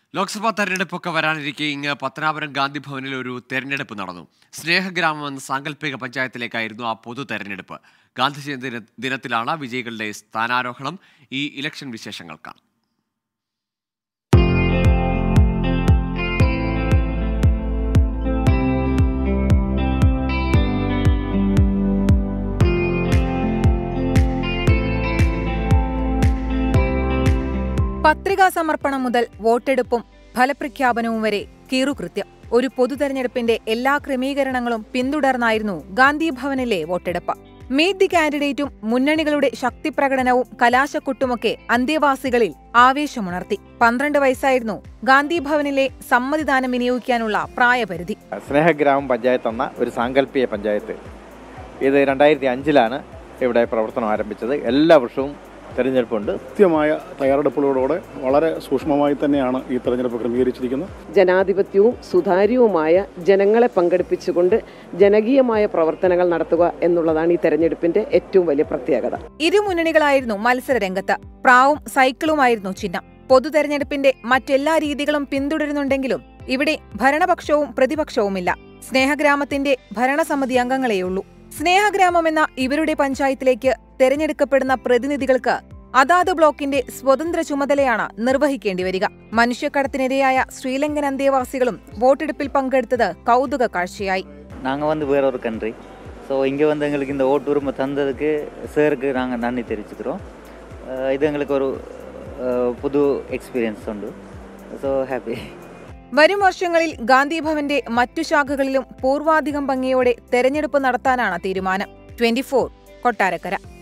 ലോക്സഭാ തെരഞ്ഞെടുപ്പൊക്കെ വരാനിരിക്കെ ഇങ്ങ് പത്തനാപുരം ഗാന്ധി ഭവനിൽ ഒരു തെരഞ്ഞെടുപ്പ് നടന്നു സ്നേഹഗ്രാമം എന്ന സാങ്കല്പിക പഞ്ചായത്തിലേക്കായിരുന്നു ആ പൊതു തെരഞ്ഞെടുപ്പ് ഗാന്ധി ജയന്തി ദിന- ദിനത്തിലാണ് വിജയികളുടെ സ്ഥാനാരോഹണം ഈ ഇലക്ഷൻ വിശേഷങ്ങൾക്കാണ് പത്രികാ സമർപ്പണം മുതൽ വോട്ടെടുപ്പും ഫലപ്രഖ്യാപനവും വരെ കീറുകൃത്യം ഒരു പൊതുതെരഞ്ഞെടുപ്പിന്റെ എല്ലാ ക്രമീകരണങ്ങളും പിന്തുടർന്നായിരുന്നു ഗാന്ധി ഭവനിലെ വോട്ടെടുപ്പ് മീറ്റ് ദി കാൻഡിഡേറ്റും മുന്നണികളുടെ ശക്തിപ്രകടനവും കലാശക്കൊട്ടുമൊക്കെ അന്തേവാസികളിൽ ആവേശമുണർത്തി പന്ത്രണ്ട് വയസ്സായിരുന്നു ഗാന്ധി ഭവനിലെ സമ്മതിദാനം വിനിയോഗിക്കാനുള്ള പ്രായപരിധി സ്നേഹഗ്രാമം പഞ്ചായത്ത് എന്ന ഒരു സാങ്കല്പിക പഞ്ചായത്ത് ഇത് രണ്ടായിരത്തി അഞ്ചിലാണ് ഇവിടെ പ്രവർത്തനം ആരംഭിച്ചത് എല്ലാ വർഷവും തിരഞ്ഞെടുപ്പുണ്ട് കൃത്യമായ തയ്യാറെടുപ്പുകളോടെ വളരെ സൂക്ഷ്മമായി തന്നെയാണ് ഈ തെരഞ്ഞെടുപ്പ് ക്രമീകരിച്ചിരിക്കുന്നത് ജനാധിപത്യവും സുതാര്യവുമായ ജനങ്ങളെ പങ്കെടുപ്പിച്ചുകൊണ്ട് ജനകീയമായ പ്രവർത്തനങ്ങൾ നടത്തുക എന്നുള്ളതാണ് ഈ തെരഞ്ഞെടുപ്പിന്റെ ഏറ്റവും വലിയ പ്രത്യേകത ഇരു മുന്നണികളായിരുന്നു മത്സരരംഗത്ത് പ്രാവും സൈക്കിളുമായിരുന്നു ചിഹ്നം പൊതുതെരഞ്ഞെടുപ്പിന്റെ മറ്റെല്ലാ രീതികളും പിന്തുടരുന്നുണ്ടെങ്കിലും ഇവിടെ ഭരണപക്ഷവും പ്രതിപക്ഷവുമില്ല സ്നേഹഗ്രാമത്തിന്റെ ഭരണസമിതി അംഗങ്ങളെയുള്ളൂ സ്നേഹഗ്രാമം എന്ന ഇവരുടെ പഞ്ചായത്തിലേക്ക് തെരഞ്ഞെടുക്കപ്പെടുന്ന പ്രതിനിധികൾക്ക് അതാത് ബ്ലോക്കിന്റെ സ്വതന്ത്ര ചുമതലയാണ് നിർവഹിക്കേണ്ടി വരിക മനുഷ്യക്കടത്തിനിരയായ ശ്രീലങ്കൻ അന്തേവാസികളും വോട്ടെടുപ്പിൽ പങ്കെടുത്തത് കൗതുക കാഴ്ചയായി நாங்கள் வந்து வேற ஒரு கண்ட்ரி ஸோ இங்கே வந்து எங்களுக்கு இந்த ஓட்டு உரிமை தந்ததுக்கு சாருக்கு நாங்கள் நன்றி தெரிவிச்சுக்கிறோம் அஹ் இது எங்களுக்கு ஒரு அஹ், புது எக்ஸ்பீரியன்ஸ் உண்டு ஸோ ஹாப்பி വരും വർഷങ്ങളിൽ ഗാന്ധി ഭവന്റെ മറ്റു ശാഖകളിലും പൂർവാധികം ഭംഗിയോടെ തെരഞ്ഞെടുപ്പ് നടത്താനാണ് തീരുമാനം ട്വന്റി കൊട്ടാരക്കര